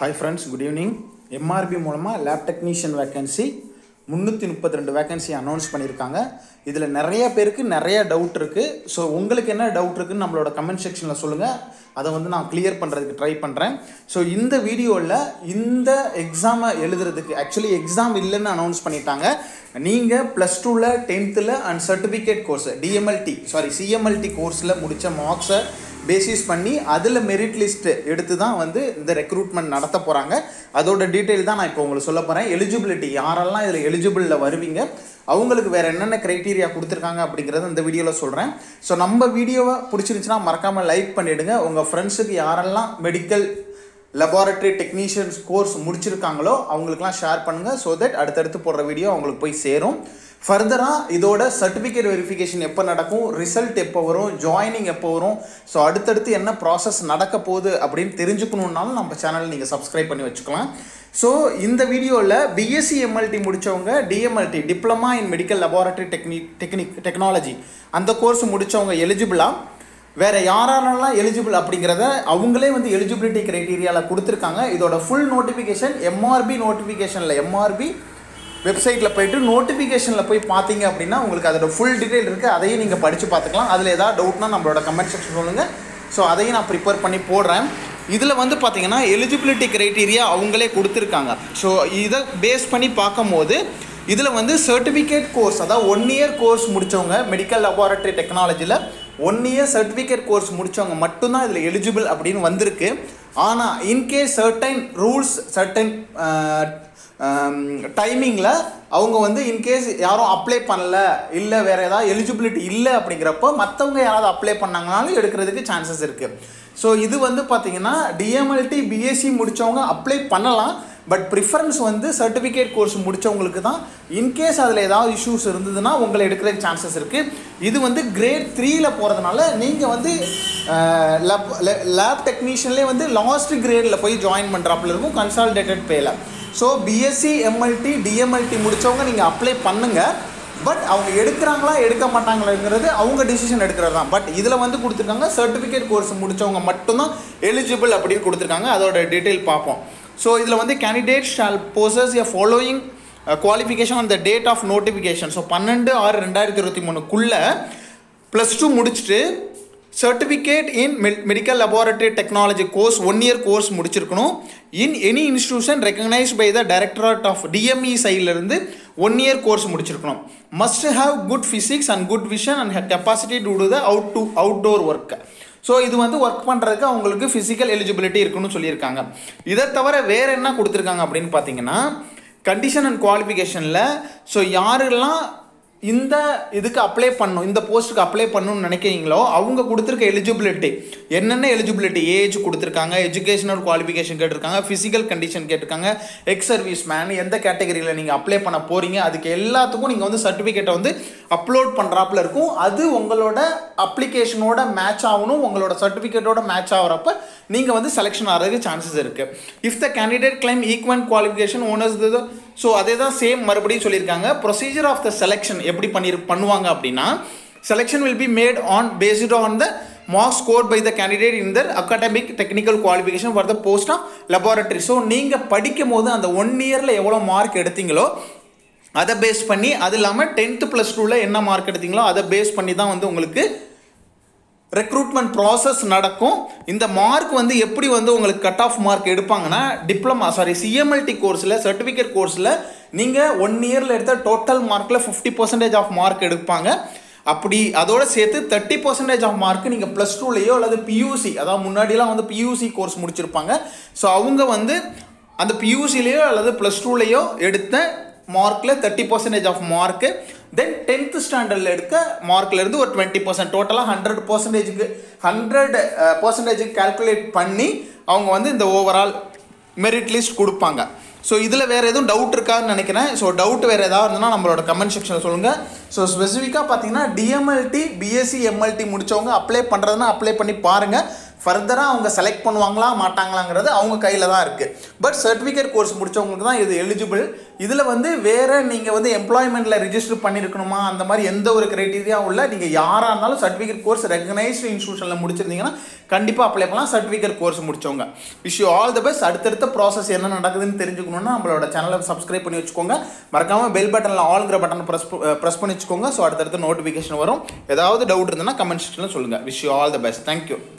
hi friends good evening MRB மூலமாக lab technician vacancy முந்நூற்றி முப்பத்தி ரெண்டு வேகன்சி அனௌன்ஸ் பண்ணியிருக்காங்க இதில் நிறைய பேருக்கு நிறைய டவுட் இருக்குது ஸோ உங்களுக்கு என்ன டவுட் இருக்குன்னு நம்மளோட கமெண்ட் செக்ஷனில் சொல்லுங்கள் அதை வந்து நான் கிளியர் பண்ணுறதுக்கு ட்ரை பண்ணுறேன் ஸோ இந்த வீடியோவில் இந்த எக்ஸாமை எழுதுறதுக்கு ஆக்சுவலி எக்ஸாம் இல்லைன்னு அனௌன்ஸ் பண்ணிட்டாங்க நீங்கள் ப்ளஸ் டூவில் டென்த்தில் and certificate course DMLT sorry CMLT கோர்ஸில் முடித்த மார்க்ஸை பேசிஸ் பண்ணி அதில் மெரிட் லிஸ்ட் எடுத்து தான் வந்து இந்த ரெக்ரூட்மெண்ட் நடத்த போகிறாங்க அதோட டீட்டெயில் தான் நான் இப்போ உங்களுக்கு சொல்ல போகிறேன் எலிஜிபிலிட்டி யாரெல்லாம் இதில் எலிஜிபிளில் வருவீங்க அவங்களுக்கு வேறு என்னென்ன க்ரைட்டீரியா கொடுத்துருக்காங்க அப்படிங்கிறத இந்த வீடியோவில் சொல்கிறேன் ஸோ நம்ம வீடியோவை பிடிச்சிருந்துச்சுன்னா மறக்காமல் லைக் பண்ணிவிடுங்க உங்கள் ஃப்ரெண்ட்ஸுக்கு யாரெல்லாம் மெடிக்கல் லெபார்ட்டரி டெக்னீஷியன்ஸ் கோர்ஸ் முடிச்சிருக்காங்களோ அவங்களுக்குலாம் ஷேர் பண்ணுங்கள் ஸோ தட் அடுத்தடுத்து போடுற வீடியோ அவங்களுக்கு போய் சேரும் ஃபர்தராக இதோட சர்டிஃபிகேட் வெரிஃபிகேஷன் எப்போ நடக்கும் ரிசல்ட் எப்போ வரும் ஜாயினிங் எப்போ வரும் ஸோ அடுத்தடுத்து என்ன ப்ராசஸ் நடக்க போகுது அப்படின்னு தெரிஞ்சுக்கணுன்னாலும் நம்ம சேனல் நீங்கள் சப்ஸ்கிரைப் பண்ணி வச்சுக்கலாம் ஸோ இந்த வீடியோவில் பிஎஸ்சி எம்எல்டி முடித்தவங்க DMLT diploma in medical laboratory technique technique technology அந்த கோர்ஸ் முடித்தவங்க எலிஜிபிளாக வேற யாரெல்லாம் எலிஜிபிள் அப்படிங்கிறத அவங்களே வந்து எலிஜிபிலிட்டி க்ரைட்டீரியாவில் கொடுத்துருக்காங்க இதோட ஃபுல் நோட்டிஃபிகேஷன் எம்ஆர்பி நோட்டிஃபிகேஷனில் எம்ஆர்பி வெப்சைட்டில் போயிட்டு நோட்டிஃபிகேஷனில் போய் பார்த்தீங்க அப்படின்னா உங்களுக்கு அதோட ஃபுல் டீட்டெயில் இருக்குது அதையும் நீங்கள் படித்து பார்த்துக்கலாம் அதில் ஏதாவது டவுட்னா நம்மளோட கமெண்ட் செக்ஷன் சொல்லுங்கள் ஸோ அதையும் நான் ப்ரிப்பேர் பண்ணி போடுறேன் இதில் வந்து பார்த்தீங்கன்னா எலிஜிபிலிட்டி க்ரைட்டீரியா அவங்களே கொடுத்துருக்காங்க ஸோ இதை பேஸ் பண்ணி பார்க்கும்போது இதில் வந்து சர்டிஃபிகேட் கோர்ஸ் அதாவது ஒன் இயர் கோர்ஸ் முடித்தவங்க மெடிக்கல் லெபார்ட்டரி டெக்னாலஜியில் ஒன் இயர் சர்டிஃபிகேட் கோர்ஸ் முடித்தவங்க மட்டும்தான் இதில் எலிஜிபிள் அப்படின்னு வந்திருக்கு ஆனால் இன்கேஸ் சர்டைன் ரூல்ஸ் சர்டைன் டைமிங்கில் அவங்க வந்து இன்கேஸ் யாரும் அப்ளை பண்ணல இல்லை வேறு ஏதாவது எலிஜிபிலிட்டி இல்லை அப்படிங்கிறப்போ மற்றவங்க யாராவது அப்ளை பண்ணாங்கனாலும் எடுக்கிறதுக்கு சான்சஸ் இருக்குது ஸோ இது வந்து பார்த்திங்கன்னா டிஎம்எல்டி பிஎஸ்சி முடித்தவங்க அப்ளை பண்ணலாம் பட் ப்ரிஃபரன்ஸ் வந்து சர்டிஃபிகேட் கோர்ஸ் முடித்தவங்களுக்கு தான் இன்கேஸ் அதில் ஏதாவது இஷ்யூஸ் இருந்ததுன்னா உங்களை எடுக்கிறதுக்கு சான்சஸ் இருக்குது இது வந்து கிரேட் த்ரீயில் போகிறதுனால நீங்கள் வந்து லேப் லேப் டெக்னீஷியன்லேயே வந்து லாஸ்ட் கிரேடில் போய் ஜாயின் பண்ணுறாப்புல இருக்கும் கன்சால்டேட்டட் பேல ஸோ பிஎஸ்சி எம்எல்டி டிஎம்எல்டி முடித்தவங்க நீங்கள் அப்ளை பண்ணுங்கள் பட் அவங்க எடுக்கிறாங்களா எடுக்க மாட்டாங்களாங்கிறது அவங்க டிசிஷன் எடுக்கிறது தான் பட் இதில் வந்து கொடுத்துருக்காங்க சர்டிஃபிகேட் கோர்ஸ் முடித்தவங்க மட்டும்தான் எலிஜிபிள் அப்படின்னு கொடுத்துருக்காங்க அதோட டீட்டெயில் பார்ப்போம் ஸோ இதில் வந்து candidate shall possess a following qualification on the date of notification so பன்னெண்டு ஆறு ரெண்டாயிரத்தி இருபத்தி மூணுக்குள்ளே ப்ளஸ் டூ முடிச்சுட்டு certificate in medical laboratory technology course one year course முடிச்சிருக்கணும் in any institution recognise by the directorate of DME சைட்லேருந்து one year course முடிச்சிருக்கணும் must have good physics and good vision and capacity to to the out to outdoor work so இது வந்து work பண்ணுறதுக்கு அவங்களுக்கு physical eligibility இருக்குன்னு சொல்லியிருக்காங்க இதை தவிர வேறு என்ன கொடுத்துருக்காங்க அப்படின்னு பார்த்தீங்கன்னா கண்டிஷன் அண்ட் குவாலிஃபிகேஷனில் ஸோ யாரெல்லாம் இந்த இதுக்கு அப்ளை பண்ணணும் இந்த போஸ்ட்டுக்கு அப்ளை பண்ணணும்னு நினைக்கிறீங்களோ அவங்க கொடுத்துருக்க எலிஜிபிலிட்டி என்னென்ன எலிஜிபிலிட்டி ஏஜ் கொடுத்துருக்காங்க எஜுகேஷனல் குவாலிஃபிகேஷன் கேட்டிருக்காங்க ஃபிசிக்கல் கண்டிஷன் கேட்டிருக்காங்க எக்ஸ் சர்வீஸ் மேன் எந்த கேட்டகரியில் நீங்கள் அப்ளை பண்ண போகிறீங்க அதுக்கு எல்லாத்துக்கும் நீங்கள் வந்து சர்டிஃபிகேட்டை வந்து அப்லோட் பண்ணுறாப்புல இருக்கும் அது உங்களோட அப்ளிகேஷனோட மேட்ச் ஆகணும் உங்களோட சர்டிஃபிகேட்டோட மேட்ச் ஆகிறப்ப நீங்கள் வந்து செலெக்ஷன் ஆகிறதுக்கு சான்சஸ் இருக்குது if the candidate claim equal qualification honours so அதே தான் சேம் மறுபடியும் சொல்லியிருக்காங்க ப்ரொசீஜர் ஆஃப் த செலெக்ஷன் எப்படி பண்ணி பண்ணுவாங்க அப்படின்னா selection will be made on based on the marks score by the candidate in their academic technical qualification for the post of laboratory so நீங்கள் படிக்கும் போது அந்த ஒன் இயரில் எவ்வளோ மார்க் எடுத்தீங்களோ அதை பேஸ் பண்ணி அது இல்லாமல் டென்த்து ப்ளஸ் டூவில் என்ன மார்க் எடுத்தீங்களோ அதை பேஸ் பண்ணி தான் வந்து உங்களுக்கு ரெக்ரூட்மெண்ட் ப்ராசஸ் நடக்கும் இந்த மார்க் வந்து எப்படி வந்து உங்களுக்கு கட் ஆஃப் மார்க் எடுப்பாங்கன்னா டிப்ளமா சாரி சிஎம்எல்டி கோர்ஸில் சர்டிஃபிகேட் கோர்ஸில் நீங்கள் ஒன் இயரில் எடுத்த டோட்டல் மார்க்கில் ஃபிஃப்டி பர்சன்டேஜ் ஆஃப் மார்க் எடுப்பாங்க அப்படி அதோட சேர்த்து தேர்ட்டி பர்சன்டேஜ் ஆஃப் மார்க் நீங்கள் ப்ளஸ் டூலேயோ அல்லது பியூசி அதாவது முன்னாடிலாம் வந்து பியூசி கோர்ஸ் முடிச்சிருப்பாங்க ஸோ அவங்க வந்து அந்த பியூசிலேயோ அல்லது ப்ளஸ் டூலேயோ எடுத்த மார்க்கில் thirty percentage of mark then tenth ஸ்டாண்டர்டில் எடுக்க மார்க்லேருந்து ஒரு டுவெண்ட்டி பர்சன்ட் டோட்டலாக ஹண்ட்ரட் பர்சன்டேஜுக்கு ஹண்ட்ரட் பர்சன்டேஜுக்கு கால்குலேட் பண்ணி அவங்க வந்து இந்த ஓவரால் மெரிட் லிஸ்ட் கொடுப்பாங்க ஸோ இதில் வேறு எதுவும் டவுட் இருக்கான்னு நினைக்கிறேன் ஸோ டவுட் வேறு ஏதாவது இருந்ததுன்னா நம்மளோட கமெண்ட் செக்ஷனில் சொல்லுங்கள் ஸோ ஸ்பெசிஃபிக்காக பார்த்தீங்கன்னா டிஎம்எல்டி பிஎஸ்சி எம்எல்டி முடித்தவங்க அப்ளை பண்ணுறதுனா அப்ளை பண்ணி பாருங்கள் ஃபர்தராக அவங்க செலக்ட் பண்ணுவாங்களா மாட்டாங்களாங்கிறது அவங்க கையில் தான் இருக்குது பட் சர்டிஃபிகேட் கோர்ஸ் முடிச்சவங்களுக்கு தான் இது எலிஜிபிள் இதில் வந்து வேறு நீங்கள் வந்து எம்ப்ளாய்மெண்ட்டில் ரிஜிஸ்டர் பண்ணியிருக்கணுமா அந்த மாதிரி எந்த ஒரு க்ரைட்டீரியா உள்ள நீங்கள் யாராக இருந்தாலும் சர்டிஃபிகேட் கோர்ஸ் ரெகனைஸ்டு இன்ஸ்டியூஷனில் முடிச்சிருந்தீங்கன்னா கண்டிப்பாக அப்ளை பண்ணலாம் சர்டிஃபிகேட் கோர்ஸ் முடிச்சவங்க wish you all the best அடுத்தடுத்த ப்ராசஸ் என்ன நடக்குதுன்னு தெரிஞ்சுக்கணுன்னா நம்மளோட சேனலை சப்ஸ்கிரைப் பண்ணி வச்சுக்கோங்க மறக்காமல் பெல் பட்டனில் ஆல்ங்கிற பட்டன் ப்ரெஸ் ப்ரெஸ் பண்ணி வச்சுக்கோங்க ஸோ அடுத்தடுத்த நோட்டிஃபிகேஷன் வரும் ஏதாவது டவுட் இருந்ததுன்னா கமெண்ட் செக்ஷனில் சொல்லுங்கள் wish you all the best thank you